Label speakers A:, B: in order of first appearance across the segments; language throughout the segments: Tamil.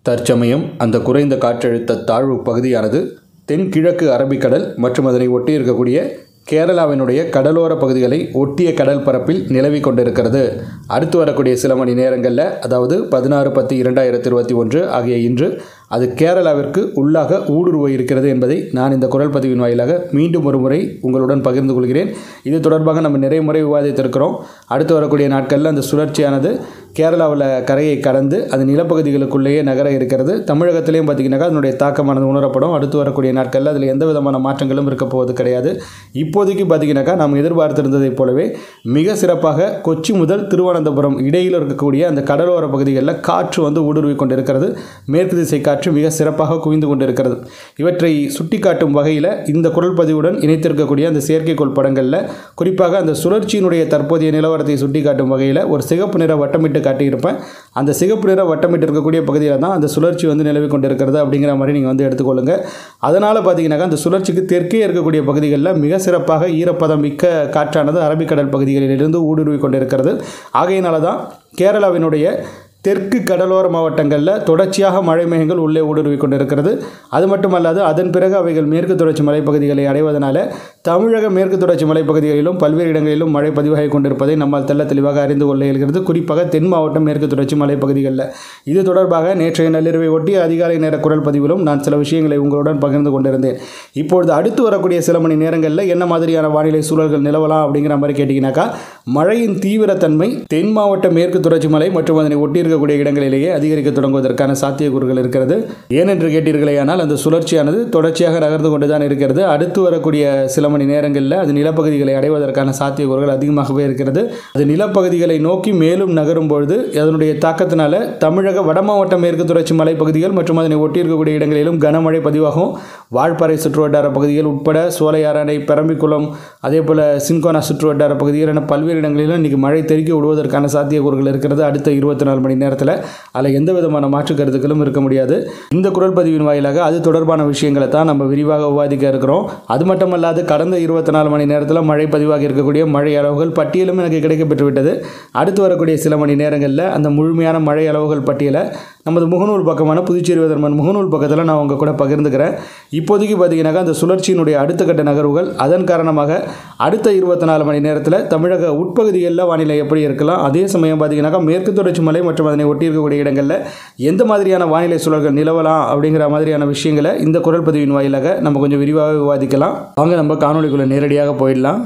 A: தற்சமயம் அந்த குறைந்த காற்றழுத்த தாழ்வு பகுதியானது தென்கிழக்கு அரபிக்கடல் மற்றும் அதனை ஒட்டி இருக்கக்கூடிய கேரளாவினுடைய கடலோர பகுதிகளை ஒட்டிய கடல் பரப்பில் நிலவி கொண்டிருக்கிறது அடுத்து வரக்கூடிய சில மணி நேரங்களில் அதாவது பதினாறு பத்து இரண்டாயிரத்தி இருபத்தி ஒன்று ஆகிய இன்று அது கேரளாவிற்கு உள்ளாக ஊடுருவ இருக்கிறது என்பதை நான் இந்த குரல் பதிவின் வாயிலாக மீண்டும் ஒரு முறை உங்களுடன் பகிர்ந்து கொள்கிறேன் இது தொடர்பாக நம்ம நிறைய முறை விவாதித்திருக்கிறோம் அடுத்து வரக்கூடிய நாட்களில் அந்த சுழற்சியானது கேரளாவில் கரையை கடந்து அது நிலப்பகுதிகளுக்குள்ளேயே நகர இருக்கிறது தமிழகத்திலையும் பார்த்திங்கனாக்கா அதனுடைய தாக்கமானது உணரப்படும் அடுத்து வரக்கூடிய நாட்களில் அதில் எந்த விதமான மாற்றங்களும் இருக்க போவது கிடையாது இப்போதைக்கு பார்த்திங்கனாக்கா நாம் எதிர்பார்த்திருந்ததைப் போலவே மிக சிறப்பாக கொச்சி முதல் திருவனந்தபுரம் இடையில் இருக்கக்கூடிய அந்த கடலோர பகுதிகளில் காற்று வந்து ஊடுருவி கொண்டிருக்கிறது மேற்கு திசை காற்று மிக சிறப்பாக குவிந்து கொண்டிருக்கிறது இவற்றை சுட்டிக்காட்டும் வகையில் இந்த குரல் பதிவுடன் இணைத்திருக்கக்கூடிய அந்த செயற்கைக்கோள் படங்களில் குறிப்பாக அந்த சுழற்சியினுடைய தற்போதைய நிலவரத்தை சுட்டிக்காட்டும் வகையில் ஒரு சிகப்பு நிற வட்டமிட்டு காட்டியிருப்பேன் அந்த சிகப்பு நிற வட்டமிட்டு இருக்கக்கூடிய பகுதியில் தான் அந்த சுழற்சி வந்து நிலவி கொண்டிருக்கிறது அப்படிங்கிற மாதிரி நீங்கள் வந்து எடுத்துக்கொள்ளுங்க அதனால் பார்த்தீங்கன்னாக்கா அந்த சுழற்சிக்கு தெற்கே இருக்கக்கூடிய பகுதிகளில் மிக சிறப்பாக ஈரப்பதம் மிக்க காற்றானது அரபிக்கடல் பகுதிகளிலிருந்து ஊடுருவி கொண்டிருக்கிறது ஆகையினால தான் கேரளாவினுடைய தெற்கு கடலோர மாவட்டங்களில் தொடர்ச்சியாக மழை மேகங்கள் உள்ளே ஊடுருவி கொண்டிருக்கிறது அது மட்டுமல்லாது அதன் பிறகு அவைகள் மேற்கு தொடர்ச்சி மலைப்பகுதிகளை அடைவதனால தமிழக மேற்கு தொடர்ச்சி மலைப்பகுதிகளிலும் பல்வேறு இடங்களிலும் மழை பதிவாகி கொண்டிருப்பதை நம்மால் தெள்ள தெளிவாக அறிந்து கொள்ள இயல்கிறது குறிப்பாக தென் மாவட்டம் மேற்கு தொடர்ச்சி மலைப்பகுதிகளில் இது தொடர்பாக நேற்றைய நள்ளிரவை ஒட்டி அதிகாலை நேர குரல் பதிவிலும் நான் சில விஷயங்களை உங்களுடன் பகிர்ந்து கொண்டிருந்தேன் இப்பொழுது அடுத்து வரக்கூடிய சில மணி நேரங்களில் என்ன மாதிரியான வானிலை சூழல்கள் நிலவலாம் அப்படிங்கிற மாதிரி கேட்டிங்கனாக்கா மழையின் தீவிரத்தன்மை தென் மாவட்ட மேற்கு தொடர்ச்சி மலை மற்றும் அதனை ஒட்டி இருக்கக்கூடிய இடங்களிலேயே அதிகரிக்க தொடங்குவதற்கான சாத்தியக்கூறுகள் இருக்கிறது ஏனென்று கேட்டீர்களேயானால் அந்த சுழற்சியானது தொடர்ச்சியாக நகர்ந்து கொண்டு தான் இருக்கிறது அடுத்து வரக்கூடிய சில மணி நேரங்களில் அது நிலப்பகுதிகளை அடைவதற்கான சாத்தியக்கூறுகள் அதிகமாகவே இருக்கிறது அது நிலப்பகுதிகளை நோக்கி மேலும் நகரும் பொழுது அதனுடைய தாக்கத்தினால தமிழக வட மாவட்ட மேற்கு தொடர்ச்சி மலைப்பகுதிகள் மற்றும் அதனை ஒட்டி இருக்கக்கூடிய இடங்களிலும் கனமழை பதிவாகும் வால்பாறை சுற்றுவட்டார பகுதிகள் உட்பட சோலையாரணை பெரம்பிக்குளம் அதே போல் சின்கோனா சுற்றுவட்டார பகுதிகள் என பல்வேறு இடங்களிலும் இன்றைக்கி மழை தெறிக்க விடுவதற்கான சாத்தியக்கூறுகள் இருக்கிறது அடுத்த இருபத்தி நாலு மணி நேரத்தில் அதில் எந்த விதமான மாற்று கருத்துக்களும் இருக்க முடியாது இந்த குரல் பதிவின் வாயிலாக அது தொடர்பான விஷயங்களை தான் நம்ம விரிவாக விவாதிக்க இருக்கிறோம் அது மட்டுமல்லாது கடந்த இருபத்தி நாலு மணி நேரத்தில் மழை பதிவாகி இருக்கக்கூடிய மழை அளவுகள் பட்டியலும் எனக்கு கிடைக்கப்பெற்று விட்டது அடுத்து வரக்கூடிய சில மணி நேரங்களில் அந்த முழுமையான மழை அளவுகள் பட்டியலை நமது முகநூல் பக்கமான புதுச்சேரி வதர்மன் முகநூல் பக்கத்தில் நான் உங்கள் கூட பகிர்ந்துக்கிறேன் இப்போதைக்கு பார்த்தீங்கன்னாக்கா அந்த சுழற்சியினுடைய அடுத்த கட்ட நகர்வுகள் அதன் காரணமாக அடுத்த இருபத்தி நாலு மணி நேரத்தில் தமிழக உட்பகுதிகளில் வானிலை எப்படி இருக்கலாம் அதே சமயம் பார்த்தீங்கன்னாக்கா மேற்கு தொடர்ச்சி மலை மற்றும் அதனை ஒட்டி இருக்கக்கூடிய இடங்களில் எந்த மாதிரியான வானிலை சூழல்கள் நிலவலாம் அப்படிங்கிற மாதிரியான விஷயங்களை இந்த குரல் பதிவின் வாயிலாக நம்ம கொஞ்சம் விரிவாக விவாதிக்கலாம் வாங்க நம்ம காணொலிக்குள்ளே நேரடியாக போயிடலாம்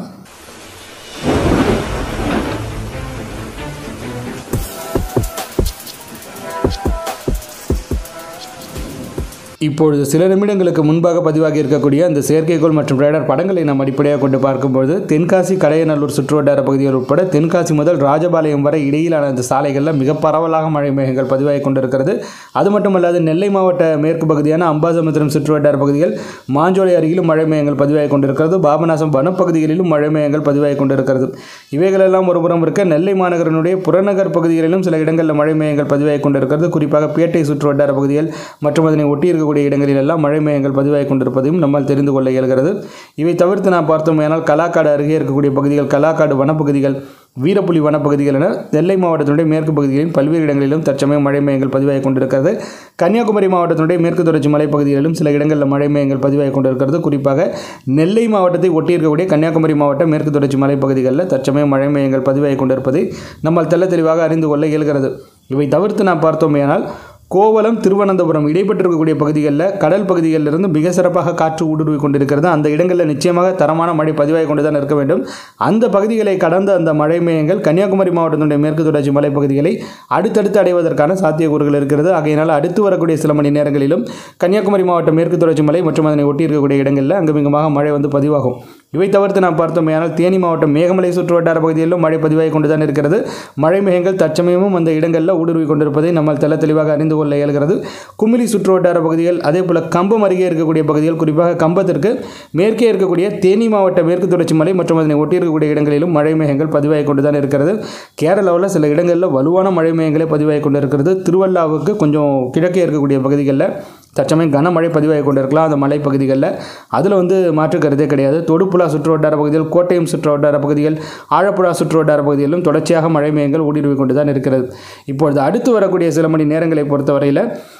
A: இப்பொழுது சில நிமிடங்களுக்கு முன்பாக பதிவாகி இருக்கக்கூடிய அந்த செயற்கைக்கோள் மற்றும் ரேடார் படங்களை நாம் அடிப்படையாக கொண்டு பார்க்கும்போது தென்காசி கடையநல்லூர் சுற்றுவட்டார பகுதிகள் உட்பட தென்காசி முதல் ராஜபாளையம் வரை இடையிலான அந்த சாலைகளில் மிக பரவலாக மழை மேகங்கள் பதிவாகி கொண்டிருக்கிறது அது மட்டுமல்லாது நெல்லை மாவட்ட மேற்கு பகுதியான அம்பாசமுத்திரம் சுற்றுவட்டார பகுதிகள் மாஞ்சோலை அருகிலும் மழை மேகங்கள் பதிவாகி கொண்டிருக்கிறது பாபநாசம் வனப்பகுதிகளிலும் மழை மேகங்கள் பதிவாகி கொண்டிருக்கிறது இவைகளெல்லாம் ஒருபுறம் இருக்க நெல்லை மாநகரனுடைய புறநகர் பகுதிகளிலும் சில இடங்களில் மழை மேகங்கள் பதிவாகி கொண்டிருக்கிறது குறிப்பாக பேட்டை சுற்றுவட்டார பகுதிகள் மற்றும் அதனை ஒட்டி இருக்கக்கூடிய இடங்களில் எல்லாம் மழை மேகங்கள் பதிவாகி கொண்டிருப்பதையும் நம்மால் தெரிந்து கொள்ள இயல்கிறது இவை தவிர்த்து நாம் பார்த்தோமேனால் கலாக்காடு அருகே இருக்கக்கூடிய பகுதிகள் கலாக்காடு வனப்பகுதிகள் வீரப்புலி வனப்பகுதிகள் என நெல்லை மாவட்டத்தினுடைய மேற்கு பகுதிகளிலும் பல்வேறு இடங்களிலும் தற்சமயம் மழை மேகங்கள் பதிவாகி கொண்டிருக்கிறது கன்னியாகுமரி மாவட்டத்தினுடைய மேற்கு தொடர்ச்சி மலைப்பகுதிகளிலும் சில இடங்களில் மழை மேகங்கள் பதிவாகி கொண்டிருக்கிறது குறிப்பாக நெல்லை மாவட்டத்தை ஒட்டி இருக்கக்கூடிய கன்னியாகுமரி மாவட்ட மேற்கு தொடர்ச்சி மலைப்பகுதிகளில் தற்சமயம் மழை மேகங்கள் பதிவாகி கொண்டிருப்பதை நம்மால் தெள்ள தெளிவாக அறிந்து கொள்ள இயல்கிறது இவை தவிர்த்து நாம் பார்த்தோமேயானால் கோவலம் திருவனந்தபுரம் இடைப்பட்டிருக்கக்கூடிய பகுதிகளில் கடல் பகுதிகளிலிருந்து மிக சிறப்பாக காற்று ஊடுருவி கொண்டிருக்கிறது அந்த இடங்களில் நிச்சயமாக தரமான மழை பதிவாகி கொண்டு தான் இருக்க வேண்டும் அந்த பகுதிகளை கடந்த அந்த மழை மேகங்கள் கன்னியாகுமரி மாவட்டத்தினுடைய மேற்கு தொடர்ச்சி மலைப்பகுதிகளை அடுத்தடுத்து அடைவதற்கான சாத்தியக்கூறுகள் இருக்கிறது ஆகையினால் அடுத்து வரக்கூடிய சில மணி நேரங்களிலும் கன்னியாகுமரி மாவட்ட மேற்கு தொடர்ச்சி மலை மற்றும் அதனை ஒட்டி இருக்கக்கூடிய இடங்களில் அங்குமிங்குமாக மழை வந்து பதிவாகும் இவை தவிர்த்து நாம் பார்த்தோமேயானால் தேனி மாவட்டம் மேகமலை சுற்றுவட்டார பகுதிகளிலும் மழை பதிவாகி கொண்டு தான் இருக்கிறது மழை மேகங்கள் தற்சமயமும் அந்த இடங்களில் ஊடுருவி கொண்டிருப்பதை நம்மால் தெள்ள தெளிவாக அறிந்து கொள்ள இயல்கிறது குமிளி சுற்றுவட்டார பகுதிகள் அதே போல் கம்பம் அருகே இருக்கக்கூடிய பகுதிகள் குறிப்பாக கம்பத்திற்கு மேற்கே இருக்கக்கூடிய தேனி மாவட்ட மேற்கு தொடர்ச்சி மலை மற்றும் அதனை ஒட்டி இருக்கக்கூடிய இடங்களிலும் மழை மேகங்கள் பதிவாகி கொண்டு தான் இருக்கிறது கேரளாவில் சில இடங்களில் வலுவான மழை மேகங்களே பதிவாகி கொண்டு இருக்கிறது திருவல்லாவுக்கு கொஞ்சம் கிழக்கே இருக்கக்கூடிய பகுதிகளில் தற்சமயம் கனமழை பதிவாகி கொண்டிருக்கலாம் அந்த மலைப்பகுதிகளில் அதில் வந்து மாற்று கருத்தே கிடையாது தொடுப்புழா சுற்றுவட்டார பகுதிகள் கோட்டயம் சுற்றுவட்டார பகுதிகள் ஆழப்புழா சுற்றுவட்டார பகுதிகளிலும் தொடர்ச்சியாக மழை மேகங்கள் ஊடுருவி கொண்டு தான் இருக்கிறது இப்பொழுது அடுத்து வரக்கூடிய சில மணி நேரங்களை பொறுத்தவரையில்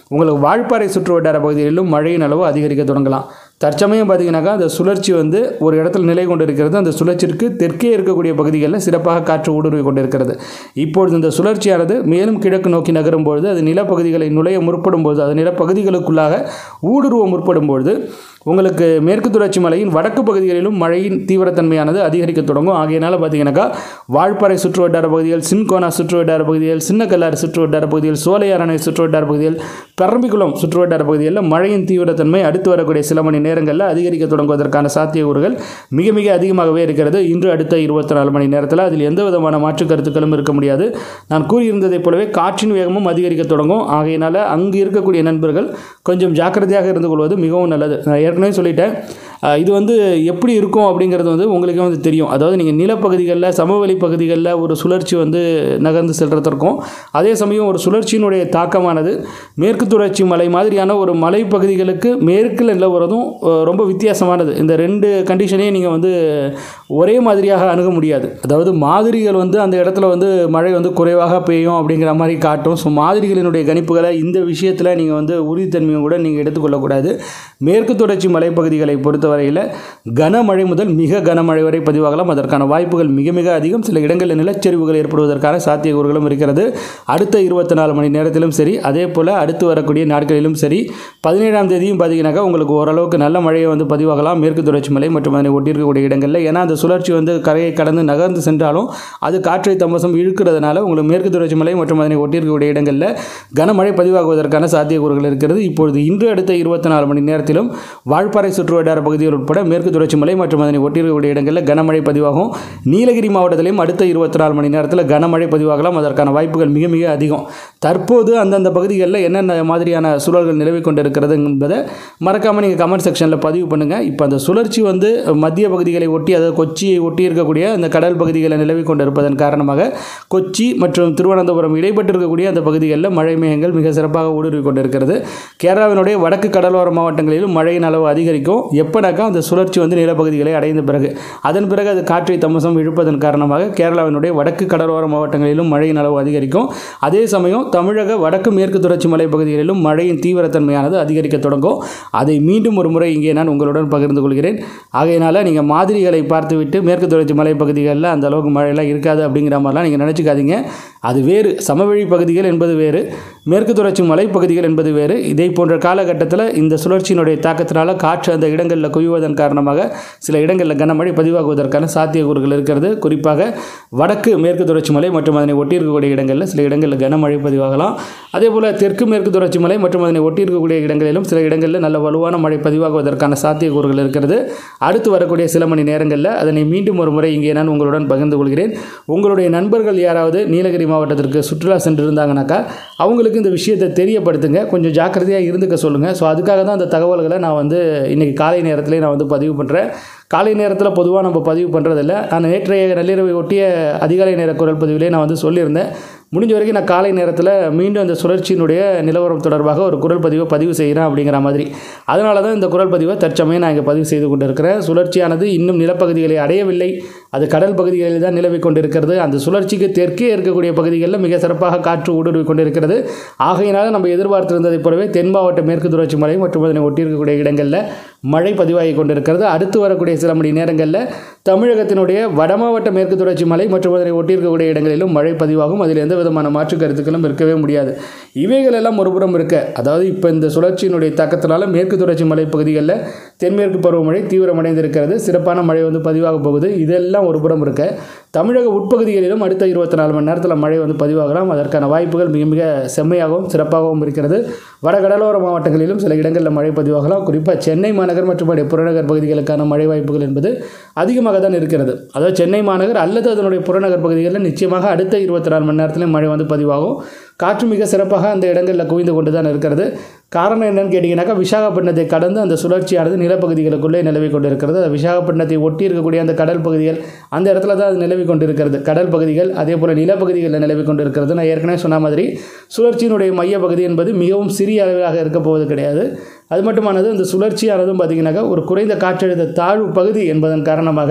A: உங்களுக்கு வால்பாறை சுற்று வட்டார பகுதிகளிலும் மழையின் அளவு அதிகரிக்க தொடங்கலாம் தற்சமயம் பார்த்தீங்கன்னாக்கா அந்த சுழற்சி வந்து ஒரு இடத்துல நிலை கொண்டு இருக்கிறது அந்த சுழற்சிற்கு தெற்கே இருக்கக்கூடிய பகுதிகளில் சிறப்பாக காற்று ஊடுருவி கொண்டிருக்கிறது இப்பொழுது இந்த சுழற்சியானது மேலும் கிழக்கு நோக்கி நகரும் பொழுது அது நிலப்பகுதிகளை நுழைய முற்படும் பொழுது அது நிலப்பகுதிகளுக்குள்ளாக ஊடுருவ முற்படும் பொழுது உங்களுக்கு மேற்கு தொடர்ச்சி மலையின் வடக்கு பகுதிகளிலும் மழையின் தீவிரத்தன்மையானது அதிகரிக்க தொடங்கும் ஆகையினால பார்த்தீங்கன்னாக்கா வால்பாறை சுற்று வட்டார பகுதிகள் சின்கோனா சுற்று வட்டார பகுதிகள் சின்னக்கல்லாறு சுற்று வட்டார பகுதிகள் சோலையார் அணை சுற்று வட்டார பகுதிகள் பெரம்பிக்குளம் சுற்று வட்டார பகுதிகளில் மழையின் தீவிரத்தன்மை அடுத்து வரக்கூடிய சில மணி நேரங்களில் அதிகரிக்க தொடங்குவதற்கான சாத்தியக்கூறுகள் மிக மிக அதிகமாகவே இருக்கிறது இன்று அடுத்த இருபத்தி நாலு மணி நேரத்தில் அதில் எந்த விதமான மாற்று கருத்துக்களும் இருக்க முடியாது நான் கூறியிருந்ததைப் போலவே காற்றின் வேகமும் அதிகரிக்க தொடங்கும் ஆகையினால அங்கு இருக்கக்கூடிய நண்பர்கள் கொஞ்சம் ஜாக்கிரதையாக இருந்து கொள்வது மிகவும் நல்லது நான் ஏற்கனவே சொல்லிட்டேன் அஹ் இது வந்து எப்படி இருக்கும் அப்படிங்கிறது வந்து உங்களுக்கே வந்து தெரியும் அதாவது நீங்கள் நிலப்பகுதிகளில் சமவெளி பகுதிகளில் ஒரு சுழற்சி வந்து நகர்ந்து செல்றதற்கும் அதே சமயம் ஒரு சுழற்சியினுடைய தாக்கமானது மேற்கு தொடர்ச்சி மலை மாதிரியான ஒரு மலைப்பகுதிகளுக்கு மேற்கில் நிலவுறதும் அஹ் ரொம்ப வித்தியாசமானது இந்த ரெண்டு கண்டிஷனையும் நீங்கள் வந்து ஒரே மாதிரியாக அணுக முடியாது அதாவது மாதிரிகள் வந்து அந்த இடத்துல வந்து மழை வந்து குறைவாக பெய்யும் அப்படிங்கிற மாதிரி காட்டும் ஸோ மாதிரிகளினுடைய கணிப்புகளை இந்த விஷயத்தில் நீங்கள் வந்து உறுதித்தன்மையும் கூட நீங்கள் எடுத்துக்கொள்ளக்கூடாது மேற்கு தொடர்ச்சி மலைப்பகுதிகளை பொறுத்தவரையில் கனமழை முதல் மிக கனமழை வரை பதிவாகலாம் அதற்கான வாய்ப்புகள் மிக மிக அதிகம் சில இடங்களில் நிலச்சரிவுகள் ஏற்படுவதற்கான சாத்தியக்கூறுகளும் இருக்கிறது அடுத்த இருபத்தி நாலு மணி நேரத்திலும் சரி அதே போல் அடுத்து வரக்கூடிய நாட்களிலும் சரி பதினேழாம் தேதியும் பார்த்தீங்கன்னாக்கா உங்களுக்கு ஓரளவுக்கு நல்ல மழையை வந்து பதிவாகலாம் மேற்கு தொடர்ச்சி மலை மற்றும் அதனை ஒட்டியிருக்கக்கூடிய இடங்களில் ஏன்னா அந்த சுழற்சி வந்து கரையை கடந்து நகர்ந்து சென்றாலும் அது காற்றை தம்பசம் இழுக்கிறதுனால உங்களுக்கு மேற்கு தொடர்ச்சி மலை மற்றும் அதனை ஒட்டியிருக்கக்கூடிய இடங்களில் கனமழை பதிவாகுவதற்கான சாத்தியக்கூறுகள் இருக்கிறது இப்பொழுது இன்று அடுத்த இருபத்தி நாலு மணி நேரத்திலும் வால்பாறை சுற்று வட்டார பகுதிகள் உட்பட மேற்கு தொடர்ச்சி மலை மற்றும் அதனை ஒட்டியிருக்கக்கூடிய இடங்களில் கனமழை பதிவாகும் நீலகிரி மாவட்டத்திலையும் அடுத்த இருபத்தி நாலு மணி நேரத்தில் கனமழை பதிவாகலாம் அதற்கான வாய்ப்புகள் மிக மிக அதிகம் தற்போது அந்தந்த பகுதிகளில் என்னென்ன மாதிரியான சூழல்கள் நிலவி கொண்டிருக்கிறது என்பதை மறக்காமல் நீங்கள் கமெண்ட் செக்ஷனில் பதிவு பண்ணுங்கள் இப்போ அந்த சுழற்சி வந்து மத்திய பகுதிகளை ஒட்டி அதாவது கொச்சியை ஒட்டி இருக்கக்கூடிய அந்த கடல் பகுதிகளை நிலவி கொண்டிருப்பதன் காரணமாக கொச்சி மற்றும் திருவனந்தபுரம் இடைப்பட்டு இருக்கக்கூடிய அந்த பகுதிகளில் மழை மேகங்கள் மிக சிறப்பாக ஊடுருவி கொண்டிருக்கிறது கேரளாவினுடைய வடக்கு கடலோர மாவட்டங்களிலும் மழையின் அளவு அதிகரிக்கும் எப்போனாக்கா அந்த சுழற்சி வந்து நிலப்பகுதிகளை அடைந்த பிறகு அதன் பிறகு அது காற்றை தமசம் இழுப்பதன் காரணமாக கேரளாவினுடைய வடக்கு கடலோர மாவட்டங்களிலும் மழையின் அளவு அதிகரிக்கும் அதே சமயம் தமிழக வடக்கு மேற்கு தொடர்ச்சி மலை பகுதிகளிலும் மழையின் தீவிரத்தன்மையானது அதிகரிக்க தொடங்கும் அதை மீண்டும் ஒரு முறை இங்கே நான் உங்களுடன் பகிர்ந்து கொள்கிறேன் ஆகையினால நீங்கள் மாதிரிகளை பார்த்துவிட்டு மேற்கு தொடர்ச்சி மலை பகுதிகளில் அந்த அளவுக்கு மழையெல்லாம் இருக்காது அப்படிங்கிற மாதிரிலாம் நீங்கள் நினச்சிக்காதீங்க அது வேறு சமவெளி பகுதிகள் என்பது வேறு மேற்கு தொடர்ச்சி மலைப்பகுதிகள் என்பது வேறு இதை போன்ற காலகட்டத்தில் இந்த சுழற்சியினுடைய தாக்கத்தினால காற்று அந்த இடங்களில் குவிவதன் காரணமாக சில இடங்களில் கனமழை பதிவாகுவதற்கான சாத்தியக்கூறுகள் இருக்கிறது குறிப்பாக வடக்கு மேற்கு தொடர்ச்சி மலை மற்றும் அதனை ஒட்டியிருக்கக்கூடிய இடங்களில் சில இடங்களில் கனமழை பதிவாகலாம் அதே போல் தெற்கு மேற்கு தொடர்ச்சி மலை மற்றும் அதனை ஒட்டியிருக்கக்கூடிய இடங்களிலும் சில இடங்களில் நல்ல வலுவான மழை பதிவாகுவதற்கான சாத்தியக்கூறுகள் இருக்கிறது அடுத்து வரக்கூடிய சில மணி நேரங்களில் அதனை மீண்டும் ஒரு முறை இங்கே நான் உங்களுடன் பகிர்ந்து கொள்கிறேன் உங்களுடைய நண்பர்கள் யாராவது நீலகிரி மாவட்டத்திற்கு சுற்றுலா சென்றிருந்தாங்கனாக்கா அவங்களுக்கு இந்த விஷயத்தை தெரியப்படுத்துங்க கொஞ்சம் ஜாக்கிரதையாக இருந்துக்க சொல்லுங்கள் ஸோ அதுக்காக தான் அந்த தகவல்களை நான் வந்து இன்றைக்கி காலை நேரத்திலே நான் வந்து பதிவு பண்ணுறேன் காலை நேரத்தில் பொதுவாக நம்ம பதிவு பண்ணுறதில்ல நான் நேற்றைய நள்ளிரவை ஒட்டிய அதிகாலை நேர குரல் பதிவிலே நான் வந்து சொல்லியிருந்தேன் முடிஞ்ச வரைக்கும் நான் காலை நேரத்தில் மீண்டும் அந்த சுழற்சியினுடைய நிலவரம் தொடர்பாக ஒரு குரல் பதிவை பதிவு செய்கிறேன் அப்படிங்கிற மாதிரி அதனால தான் இந்த குரல் பதிவை தற்சமயம் நான் இங்கே பதிவு செய்து கொண்டிருக்கிறேன் சுழற்சியானது இன்னும் நிலப்பகுதிகளை அடையவில்லை அது கடல் பகுதிகளில் தான் நிலவி கொண்டிருக்கிறது அந்த சுழற்சிக்கு தெற்கே இருக்கக்கூடிய பகுதிகளில் மிக சிறப்பாக காற்று ஊடுருவி கொண்டிருக்கிறது ஆகையினால நம்ம எதிர்பார்த்திருந்ததைப் போலவே தென் மாவட்ட மேற்கு தொடர்ச்சி மலை மற்றும் அதனை ஒட்டியிருக்கக்கூடிய இடங்களில் மழை பதிவாகி கொண்டிருக்கிறது அடுத்து வரக்கூடிய சில மணி நேரங்களில் தமிழகத்தினுடைய வடமாவட்ட மேற்கு தொடர்ச்சி மலை மற்றும் அதனை ஒட்டியிருக்கக்கூடிய இடங்களிலும் மழை பதிவாகும் அதில் எந்த விதமான மாற்று கருத்துக்களும் இருக்கவே முடியாது இவைகள் எல்லாம் ஒருபுறம் இருக்க அதாவது இப்போ இந்த சுழற்சியினுடைய தாக்கத்தினால மேற்கு தொடர்ச்சி மலை பகுதிகளில் தென்மேற்கு பருவமழை தீவிரமடைந்திருக்கிறது சிறப்பான மழை வந்து பதிவாக போகுது இதெல்லாம் ஒரு புறம் இருக்க தமிழக உட்பகுதிகளிலும் அடுத்த இருபத்தி நாலு மணி நேரத்தில் மழை வந்து பதிவாகலாம் அதற்கான வாய்ப்புகள் மிக மிக செம்மையாகவும் சிறப்பாகவும் இருக்கிறது வட கடலோர மாவட்டங்களிலும் சில இடங்களில் மழை பதிவாகலாம் குறிப்பாக சென்னை மாநகர் மற்றும் அதனுடைய புறநகர் பகுதிகளுக்கான மழை வாய்ப்புகள் என்பது அதிகமாக தான் இருக்கிறது அதாவது சென்னை மாநகர் அல்லது அதனுடைய புறநகர் பகுதிகளில் நிச்சயமாக அடுத்த இருபத்தி நாலு மணி நேரத்தில் மழை வந்து பதிவாகும் காற்று மிக சிறப்பாக அந்த இடங்களில் குவிந்து கொண்டு தான் இருக்கிறது காரணம் என்னன்னு கேட்டிங்கனாக்கா விசாகப்பட்டினத்தை கடந்து அந்த சுழற்சியானது நிலப்பகுதிகளுக்குள்ளே நிலவி கொண்டிருக்கிறது அது விசாகப்பட்டினத்தை ஒட்டி இருக்கக்கூடிய அந்த கடல் பகுதிகள் அந்த இடத்துல தான் அது நிலவி கொண்டிருக்கிறது கடல் பகுதிகள் அதே போல் நிலப்பகுதிகளில் நிலவி கொண்டிருக்கிறது நான் ஏற்கனவே சொன்ன மாதிரி சுழற்சியினுடைய மையப்பகுதி என்பது மிகவும் சிறிய அளவிலாக இருக்க போவது கிடையாது அது மட்டுமானது அந்த சுழற்சியானதும் பார்த்திங்கனாக்கா ஒரு குறைந்த காற்றழுத்த தாழ்வு பகுதி என்பதன் காரணமாக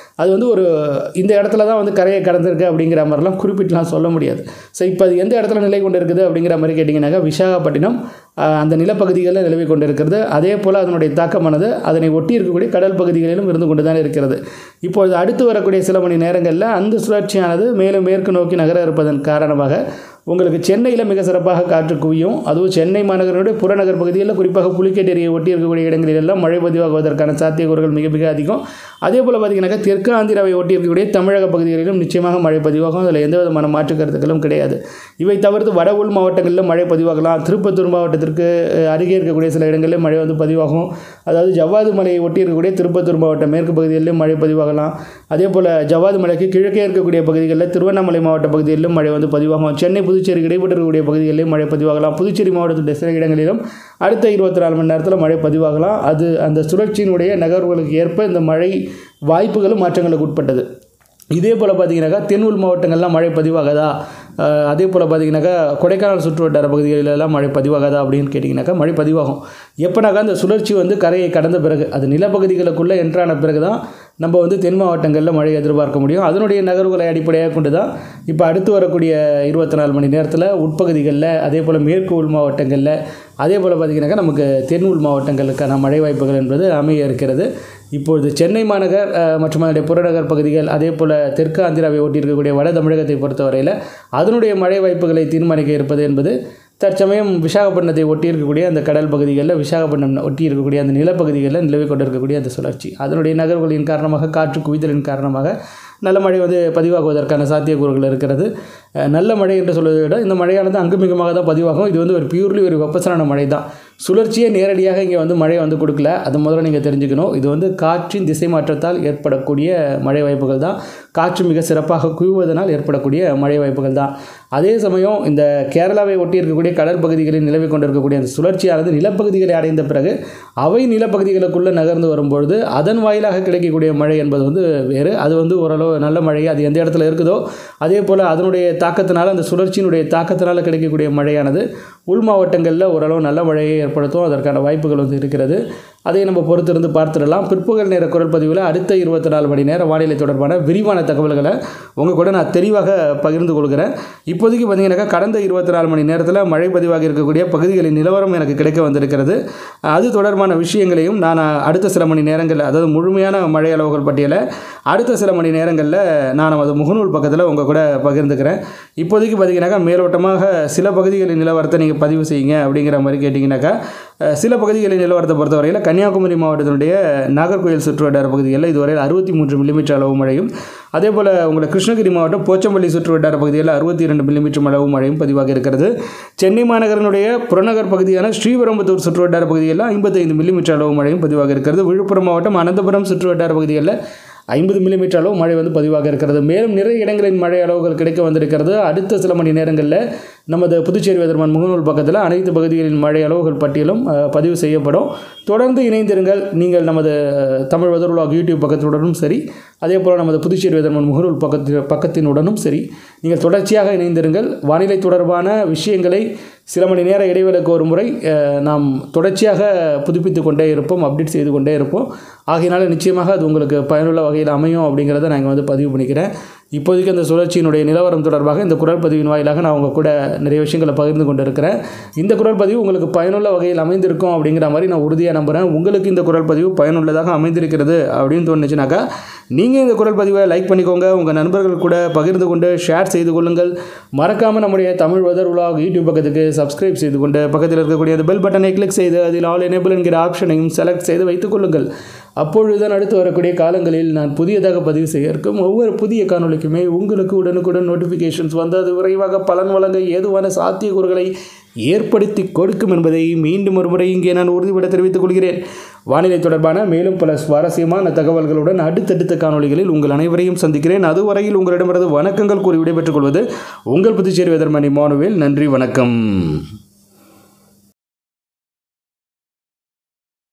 B: அது வந்து ஒரு இந்த இடத்துல தான் வந்து கரையை கடந்திருக்கு அப்படிங்கிற மாதிரிலாம் குறிப்பிட்டுலாம் சொல்ல முடியாது ஸோ இப்போ அது எந்த இடத்துல நிலை கொண்டு இருக்குது அப்படிங்கிற மாதிரி கேட்டிங்கன்னாக்கா விசாகப்பட்டினம் ஆஹ், அந்த நிலப்பகுதிகளில் நிலவி கொண்டு இருக்கிறது அதே போல் அதனுடைய தாக்கமானது அதனை ஒட்டி இருக்கக்கூடிய கடல் பகுதிகளிலும் இருந்து கொண்டு தான் இருக்கிறது இப்பொழுது அடுத்து வரக்கூடிய சில மணி நேரங்களில் அந்த சுழற்சியானது மேலும் மேற்கு நோக்கி நகர இருப்பதன் காரணமாக உங்களுக்கு சென்னையில் மிக சிறப்பாக காற்று குவியும் அதுவும் சென்னை மாநகரனுடைய புறநகர் பகுதிகளில் குறிப்பாக புலிக்கேட் ஏரியை ஒட்டி இருக்கக்கூடிய இடங்களில் எல்லாம் மழை பதிவாகுவதற்கான சாத்தியக்கூறுகள் மிக மிக அதிகம் அதே போல் பார்த்தீங்கன்னாக்கா தெற்கு ஆந்திராவை ஒட்டி இருக்கக்கூடிய தமிழக பகுதிகளிலும் நிச்சயமாக மழை பதிவாகும் அதில் எந்த விதமான மாற்று கருத்துக்களும் கிடையாது இவை தவிர்த்து வட உள் மாவட்டங்களிலும் மழை பதிவாகலாம் திருப்பத்தூர் மாவட்டத்திற்கு அஹ், அருகே இருக்கக்கூடிய சில இடங்களிலும் மழை வந்து பதிவாகும் அதாவது ஜவ்வாது மலையை ஒட்டி இருக்கக்கூடிய திருப்பத்தூர் மாவட்டம் மேற்கு பகுதிகளிலும் மழை பதிவாகலாம் அதே போல் ஜவ்வாது மலைக்கு கிழக்கே இருக்கக்கூடிய பகுதிகளில் திருவண்ணாமலை மாவட்ட பகுதிகளிலும் மழை வந்து பதிவாகும் சென்னை புதுச்சேரிக்கு இடைப்பட்டு இருக்கக்கூடிய பகுதிகளிலும் மழை பதிவாகலாம் புதுச்சேரி மாவட்டத்துடைய சில இடங்களிலும் அடுத்த இருபத்தி நாலு மணி நேரத்தில் மழை பதிவாகலாம் அது அந்த சுழற்சியினுடைய நகர்வுகளுக்கு ஏற்ப இந்த மழை வாய்ப்புகளும் மாற்றங்களுக்கு உட்பட்டது இதே போல் பார்த்தீங்கன்னாக்கா தென் உள் மாவட்டங்கள்லாம் மழை பதிவாகாதா அஹ் அதே போல் பார்த்தீங்கன்னாக்கா கொடைக்கானல் சுற்று வட்டார பகுதிகளிலெல்லாம் மழை பதிவாகாதா அப்படின்னு கேட்டிங்கனாக்கா மழை பதிவாகும் எப்போனாக்கா அந்த சுழற்சி வந்து கரையை கடந்த பிறகு அது நிலப்பகுதிகளுக்குள்ளே என்ட்ரான பிறகு தான் நம்ம வந்து தென் மாவட்டங்களில் மழை எதிர்பார்க்க முடியும் அதனுடைய நகர்வுகளை அடிப்படையாக கொண்டு தான் இப்போ அடுத்து வரக்கூடிய இருபத்தி நாலு மணி நேரத்தில் உட்பகுதிகளில் அதே போல் மேற்கு உள் மாவட்டங்களில் அதே போல் பார்த்திங்கனாக்கா நமக்கு தென் உள் மாவட்டங்களுக்கான மழை வாய்ப்புகள் என்பது அமைய இருக்கிறது இப்பொழுது சென்னை மாநகர் அஹ், மற்றும் அதனுடைய புறநகர் பகுதிகள் அதே போல் தெற்கு ஆந்திராவை ஒட்டி இருக்கக்கூடிய வட தமிழகத்தை பொறுத்தவரையில் அதனுடைய மழை வாய்ப்புகளை தீர்மானிக்க இருப்பது என்பது தற்சமயம் விசாகப்பட்டினத்தை ஒட்டி இருக்கக்கூடிய அந்த கடல் பகுதிகளில் விசாகப்பட்டினம் ஒட்டி இருக்கக்கூடிய அந்த நிலப்பகுதிகளில் நிலவி கொண்டிருக்கக்கூடிய அந்த சுழற்சி அதனுடைய நகர்வுகளின் காரணமாக காற்று குவிதலின் காரணமாக நல்ல மழை வந்து பதிவாகுவதற்கான சாத்தியக்கூறுகள் இருக்கிறது அஹ் நல்ல மழை என்று சொல்வதை விட இந்த மழையானது அங்குமிகமாக தான் பதிவாகும் இது வந்து ஒரு பியூர்லி ஒரு வெப்பசலன மழை தான் சுழற்சியே நேரடியாக இங்கே வந்து மழை வந்து கொடுக்கல அது முதல்ல நீங்கள் தெரிஞ்சுக்கணும் இது வந்து காற்றின் திசை மாற்றத்தால் ஏற்படக்கூடிய மழை வாய்ப்புகள் தான் காற்று மிக சிறப்பாக குவிவதனால் ஏற்படக்கூடிய மழை வாய்ப்புகள் தான் அதே சமயம் இந்த கேரளாவை ஒட்டி இருக்கக்கூடிய கடல் பகுதிகளில் நிலவி கொண்டிருக்கக்கூடிய அந்த சுழற்சியானது நிலப்பகுதிகளை அடைந்த பிறகு அவை நிலப்பகுதிகளுக்குள்ளே நகர்ந்து வரும்பொழுது அதன் வாயிலாக கிடைக்கக்கூடிய மழை என்பது வந்து வேறு அது வந்து ஓரளவு நல்ல மழை அது எந்த இடத்துல இருக்குதோ அதே போல் அதனுடைய தாக்கத்தினால அந்த சுழற்சியினுடைய தாக்கத்தினால் கிடைக்கக்கூடிய மழையானது உள் மாவட்டங்களில் ஓரளவு நல்ல மழையை ஏற்படுத்தும் அதற்கான வாய்ப்புகள் வந்து இருக்கிறது அதை நம்ம பொறுத்திருந்து பார்த்துடலாம் பிற்பகல் நேர குரல் பதிவில் அடுத்த இருபத்தி நாலு மணி நேரம் வானிலை தொடர்பான விரிவான தகவல்களை உங்கள் கூட நான் தெளிவாக பகிர்ந்து கொள்கிறேன் இப்போதைக்கு பார்த்தீங்கன்னாக்கா கடந்த இருபத்தி நாலு மணி நேரத்தில் மழை பதிவாகி இருக்கக்கூடிய பகுதிகளின் நிலவரம் எனக்கு கிடைக்க வந்திருக்கிறது அது தொடர்பான விஷயங்களையும் நான் அடுத்த சில மணி நேரங்களில் அதாவது முழுமையான மழை அளவுகள் பட்டியலை அடுத்த சில மணி நேரங்களில் நான் நமது முகநூல் பக்கத்தில் உங்கள் கூட பகிர்ந்துக்கிறேன் இப்போதைக்கு பார்த்தீங்கன்னாக்கா மேலோட்டமாக சில பகுதிகளின் நிலவரத்தை நீங்கள் பதிவு செய்யுங்க அப்படிங்கிற மாதிரி கேட்டிங்கனாக்கா அஹ், சில பகுதிகளின் நிலவரத்தை பொறுத்தவரையில் கன்னியாகுமரி மாவட்டத்தினுடைய நாகர்கோயில் சுற்றுவட்டார பகுதிகளில் இதுவரையில் அறுபத்தி மூன்று மில்லிமீட்டர் அளவு மழையும் அதே போல் உங்களுக்கு கிருஷ்ணகிரி மாவட்டம் போச்சம்பள்ளி சுற்றுவட்டார பகுதிகளில் அறுபத்தி இரண்டு மில்லிமீட்டர் அளவு மழையும் பதிவாகி இருக்கிறது சென்னை மாநகரனுடைய புறநகர் பகுதியான ஸ்ரீபெரும்புத்தூர் சுற்றுவட்டார பகுதிகளில் ஐம்பத்தைந்து மில்லிமீட்டர் அளவு மழையும் பதிவாகி இருக்கிறது விழுப்புரம் மாவட்டம் அனந்தபுரம் சுற்றுவட்டார பகுதிகளில் ஐம்பது மில்லிமீட்டர் அளவு மழை வந்து பதிவாக இருக்கிறது மேலும் நிறைய இடங்களின் மழை அளவுகள் கிடைக்க வந்திருக்கிறது அடுத்த சில மணி நேரங்களில் நமது புதுச்சேரி வெதர்மன் முகநூல் பக்கத்தில் அனைத்து பகுதிகளின் மழை அளவுகள் பட்டியலும் அஹ், பதிவு செய்யப்படும் தொடர்ந்து இணைந்திருங்கள் நீங்கள் நமது தமிழ் வெதர் உலக யூடியூப் பக்கத்துடனும் சரி அதே போல் நமது புதுச்சேரி வெதர்மன் முகநூல் பக்கத்து பக்கத்தினுடனும் சரி நீங்கள் தொடர்ச்சியாக இணைந்திருங்கள் வானிலை தொடர்பான விஷயங்களை சில மணி நேர இடைவேளைக்கு ஒரு முறை அஹ், நாம் தொடர்ச்சியாக புதுப்பித்து கொண்டே இருப்போம் அப்டேட் செய்து கொண்டே இருப்போம் ஆகையினால நிச்சயமாக அது உங்களுக்கு பயனுள்ள வகையில் அமையும் அப்படிங்கிறத நான் இங்கே வந்து பதிவு பண்ணிக்கிறேன் இப்போதைக்கு அந்த சுழற்சியினுடைய நிலவரம் தொடர்பாக இந்த குரல் பதிவின் வாயிலாக நான் உங்கள் கூட நிறைய விஷயங்களை பகிர்ந்து கொண்டு இருக்கிறேன் இந்த குரல் பதிவு உங்களுக்கு பயனுள்ள வகையில் அமைந்திருக்கும் அப்படிங்கிற மாதிரி நான் உறுதியாக நம்புகிறேன் உங்களுக்கு இந்த குரல் பதிவு பயனுள்ளதாக அமைந்திருக்கிறது அப்படின்னு தோணுச்சுனாக்கா நீங்கள் இந்த குரல் பதிவை லைக் பண்ணிக்கோங்க உங்கள் நண்பர்கள் கூட பகிர்ந்து கொண்டு ஷேர் செய்து கொள்ளுங்கள் மறக்காமல் நம்முடைய தமிழ் வெதர் உலாக் யூடியூப் பக்கத்துக்கு சப்ஸ்கிரைப் செய்து கொண்டு பக்கத்தில் இருக்கக்கூடிய அந்த பெல் பட்டனை கிளிக் செய்து அதில் ஆல் எனேபிள் என்கிற ஆப்ஷனையும் செலக்ட் செய்து வைத்துக் கொள்ளுங்கள் அப்பொழுதுதான் அடுத்து வரக்கூடிய காலங்களில் நான் புதியதாக பதிவு செய்ய இருக்கும் ஒவ்வொரு புதிய காணொளிக்குமே உங்களுக்கு உடனுக்குடன் நோட்டிஃபிகேஷன்ஸ் வந்து அது விரைவாக பலன் வழங்க ஏதுவான சாத்தியக்கூறுகளை ஏற்படுத்தி கொடுக்கும் என்பதை மீண்டும் ஒரு முறை இங்கே நான் உறுதிபட தெரிவித்துக் கொள்கிறேன் வானிலை தொடர்பான மேலும் பல சுவாரஸ்யமான தகவல்களுடன் அடுத்தடுத்த காணொளிகளில் உங்கள் அனைவரையும் சந்திக்கிறேன் அதுவரையில் உங்களிடமிருந்து வணக்கங்கள் கூறி விடைபெற்றுக் கொள்வது உங்கள் புதுச்சேரி வெதர்மணி மானுவேல் நன்றி வணக்கம்